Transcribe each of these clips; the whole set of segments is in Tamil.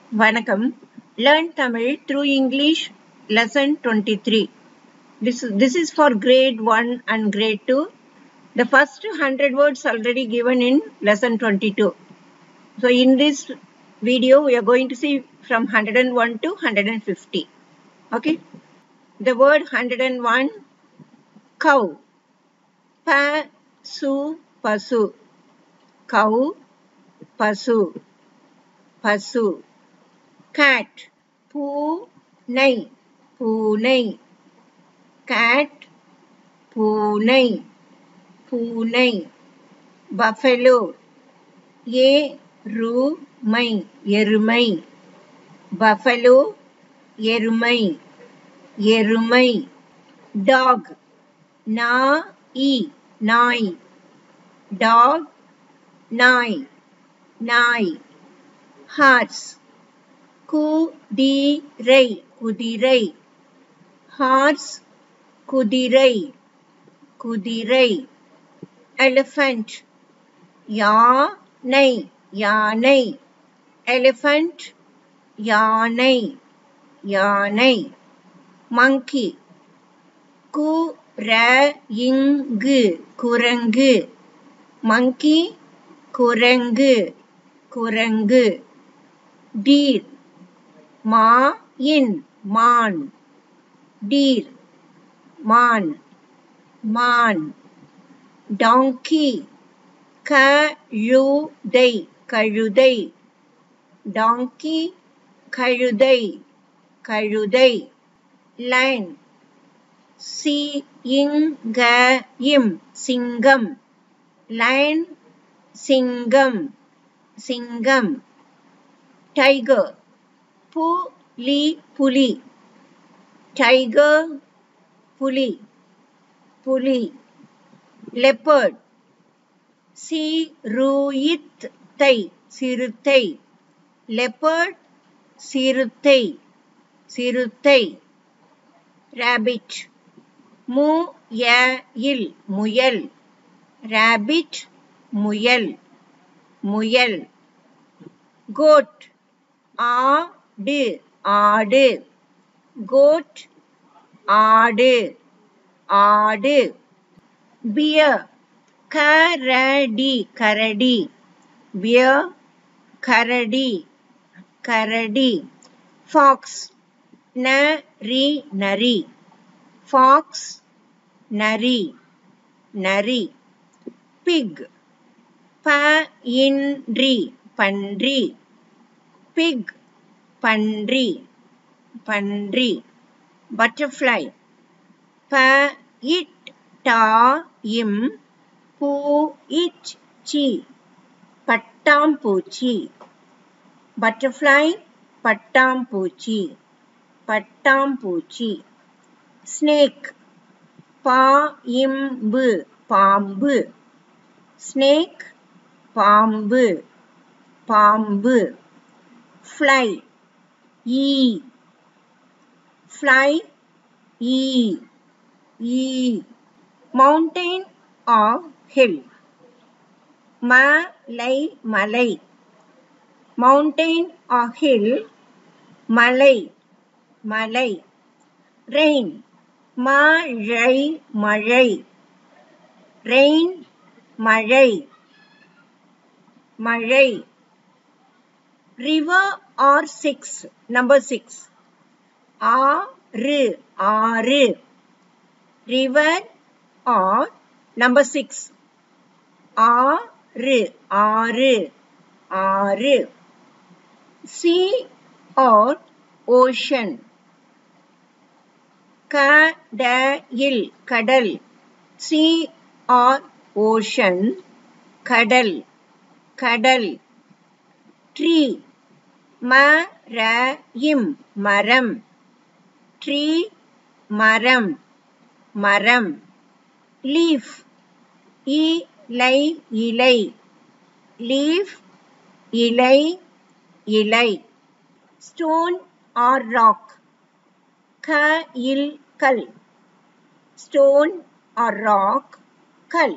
வணக்கம் learn Tamil through English lesson twenty three this this is for grade 1 and grade 2 the first 100 words already given in lesson 22 so in this video we are going to see from 101 to 150 okay the word 101 cow pa su pasu cow pasu pasu cat பூனை பூனை cat பூனை பூனை buffalo எருமை எருமை buffalo எருமை எருமை dog நாய் நாய் dog நாய் நாய் horse குதிரை குதிரை ஹார்ஸ் குதிரை குதிரை elephant யானை யானை elephant யானை யானை monkey குரங்கு குரங்கு monkey குரங்கு குரங்கு deer மான் மான் deer மான் மான் donkey கழுதை கழுதை donkey கழுதை கழுதை lion சிங்கம் சிங்கம் lion சிங்கம் சிங்கம் tiger புலி புலி tiger புலி புலி leopard சிறுத்தை சிறுத்தை leopard சிறுத்தை சிறுத்தை rabbit முயல் முயல் rabbit முயல் முயல் goat ஆடு ஆடு goat ஆடு ஆடு bear கரடி கரடி bear கரடி கரடி fox நரி நரி fox நரி நரி pig பன்றி பன்றி pig பன்றி பன்றி butterfly பயிட்டாயும் பூச்சி பட்டாம்பூச்சி butterfly பட்டாம்பூச்சி பட்டாம்பூச்சி snake பாம்பு பாம்பு snake பாம்பு பாம்பு fly E fly E E mountain or hill மலை மலை mountain or hill மலை மலை rain மழை மழை rain மழை மழை river or six number six ஆறு ஆறு river or number six ஆறு ஆறு ஆறு sea or ocean கடல் கடல் sea or ocean கடல் கடல் tree மரம் மரம் tree மரம் மரம் leaf இலை இலை leaf இலை இலை stone or rock கல் கல் stone or rock கல்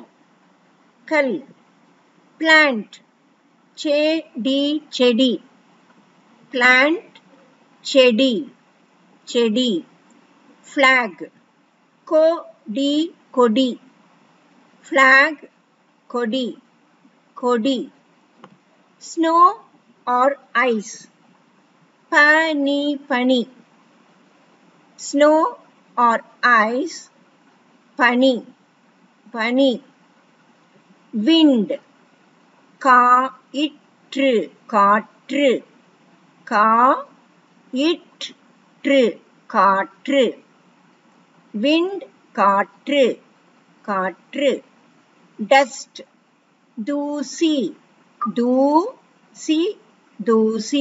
கல் plant செடி செடி plant செடி செடி flag கொடி கொடி flag கொடி கொடி snow or ice பனி பனி snow or ice பனி பனி wind காற்று காற்று கா இற்று காற்று wind காற்று காற்று dust தூசி தூசி தூசி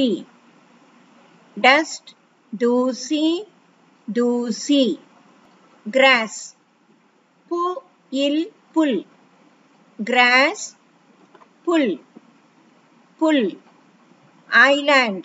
dust தூசி தூசி grass புல் புல் grass புல் புல் island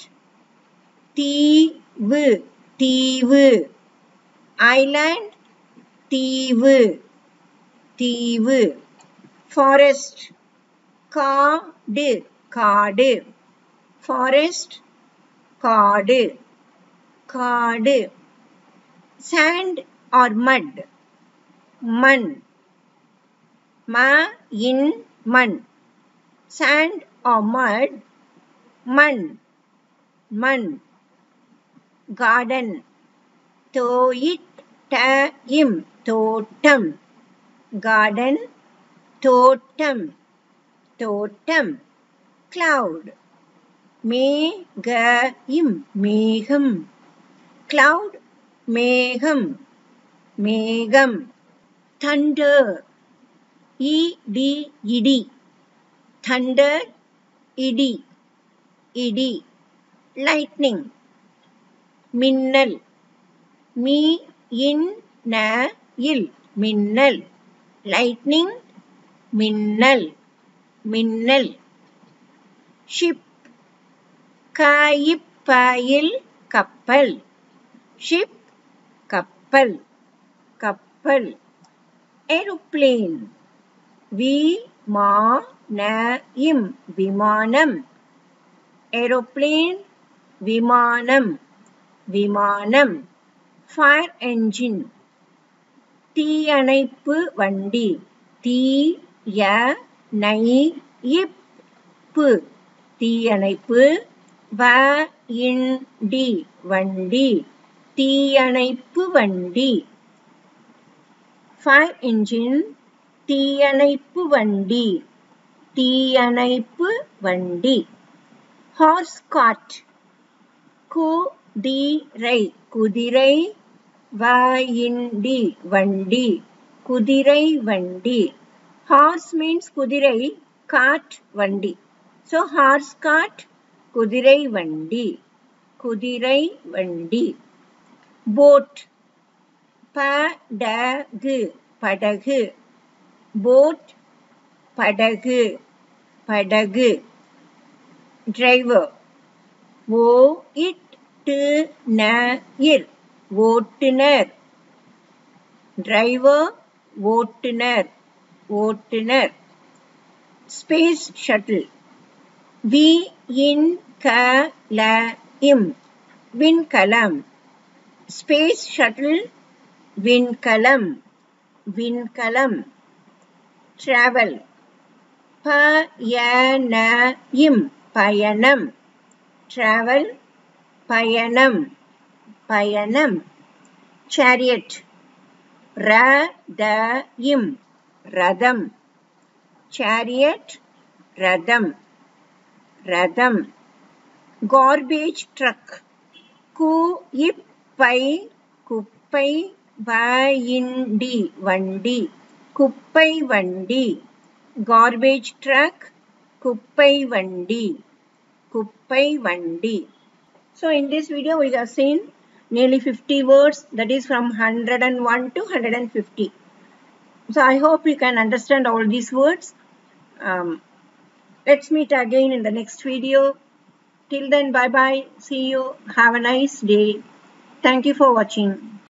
தீவு தீவு island தீவு தீவு forest காடு காடு forest காடு காடு sand or mud மண் ம இன் மண் sand or mud மண் மண் garden தோயிட்ட இம் தோட்டம் garden தோட்டம் தோட்டம் cloud மேக இம் மேகம் cloud மேகம் மேகம் thunder இடி இடி thunder இடி இடி lightning மின்னல் மீ இன் ந இல் மின்னல் lightning மின்னல் மின்னல் ஷிப் கயிப்பயில் கப்பல் ஷிப் கப்பல் கப்பல் ஏரோப்ளேன் விமானம் விமானம் ஏரோப்ளேன் விமானம் விமானம் ஃபயர் என்ஜின் தீயணைப்பு வண்டி தீய நை இப்பு தீயணைப்பு வ இன் டி வண்டி தீயணைப்பு வண்டி ஃபயர் என்ஜின் தீயணைப்பு வண்டி தீயணைப்பு வண்டி ஹார்ஸ் காட் குதிரை குதிரை வண்டி வண்டி குதிரை வண்டி ஹார்ஸ் மீன்ஸ் குதிரை காட் வண்டி ஸோ ஹார்ஸ் காட் குதிரை வண்டி குதிரை வண்டி போட் படகு படகு போட் படகு படகு டிரைவர் ஓ இட்டு ந இர் ஓட்டுனர் டிரைவர் ஓட்டுனர் ஓட்டுனர் ஸ்பேஸ் ஷட்டில் வி இன் க ல இம் விண்கலம் ஸ்பேஸ் ஷட்டில் விண்கலம் விண்கலம் டிராவல் பயணம் பயணம் டிராவல் பயணம் பயணம் சேரியட் ரதம் ரதம் சேரியட் ரதம் ரதம் கார்பேஜ் ட்ரக் குப்பை குப்பை வண்டி வண்டி குப்பை வண்டி garbage truck குப்பை வண்டி குப்பை வண்டி so in this video we have seen nearly 50 words that is from 101 to 150 so i hope you can understand all these words um, let's meet again in the next video till then bye bye see you have a nice day thank you for watching